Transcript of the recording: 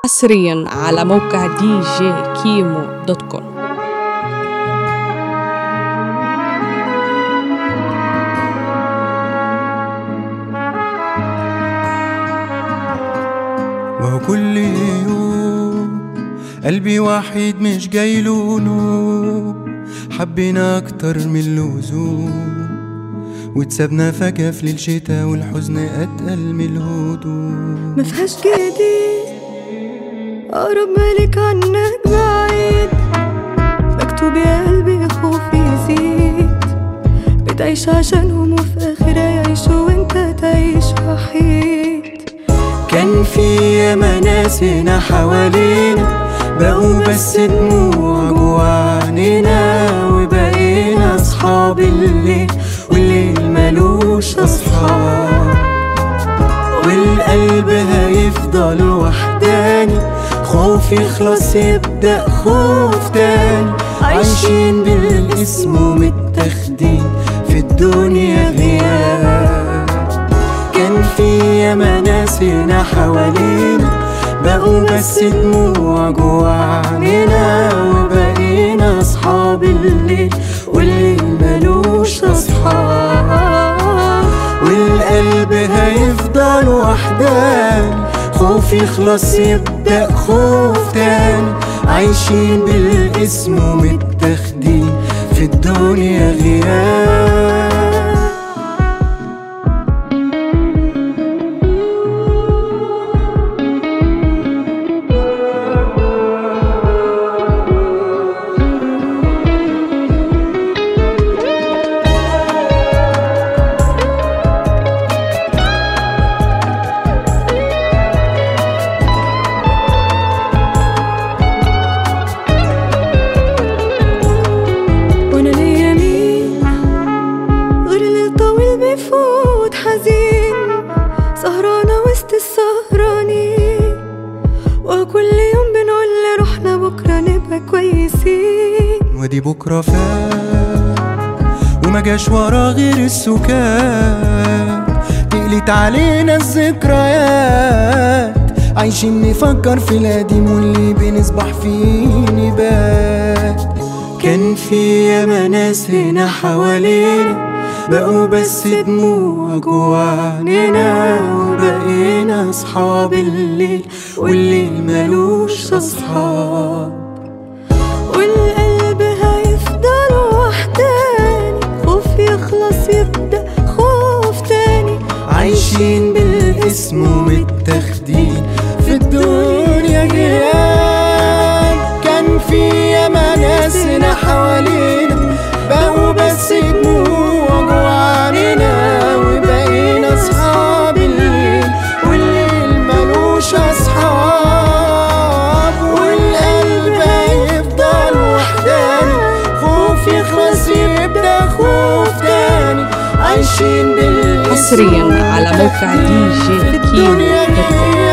حصريا على موقع دي جي كيمو دوت كوم وهو كل يوم قلبي واحد مش جايله نوم حبينا أكتر من اللزوم واتسابنا فجأة في ليل شتا والحزن أتقل من الهدوء مفيهاش جديد أقرب مالك عنك بعيد مكتوب يا قلبي خوفي يزيد بتعيش عشانهم وفي آخرها يعيشوا وانت تعيش وحيد كان في ياما ناس هنا حوالينا بقوا بس دموع جوا عينينا وبقينا أصحاب الليل والليل ملوش أصحاب والقلب هيفضل وحداني خوف يخلص يبدأ خوف تاني عايشين بالاسم ومتاخدين في الدنيا غياب كان في ياما ناس هنا حوالينا بقوا بس دموع جوا عينينا وبقينا أصحاب الليل والليل ملوش أصحاب والقلب هيفضل وحداني خوف يخلص يبدأ خوف تاني عايشين بالاسم ومتاخدين في الدنيا غياب وانا ليا مين غير الليل طويل بيفوت حزين سهرانة وسط السهرانين وكل يوم بنقول لروحنا بكرة نبقى كويسين ودي بكرة فات وما جاش ورا غير السكات تقلت علينا الذكريات عايشين نفكر في القديم واللي بنصبح فيه نبات كان في ياما ناس هنا حوالينا بقوا بس دموع جوا عينينا وبقينا أصحاب الليل والليل ملوش أصحاب والقلب هيفضل وحداني خوف يخلص يبدأ خوف تاني عايشين بالاسم ومتاخدين في الدنيا جيران كان في ياما ناس هنا حوالينا بقوا بس دموع جوا عينينا وبقينا اصحاب الليل والليل ملوش اصحاب والقلب هيفضل وحداني خوف يخلص يبدا خوف تاني عايشين بالاسم حصريا على موقع دي جي في كيمو الدنيا دوت كوم غير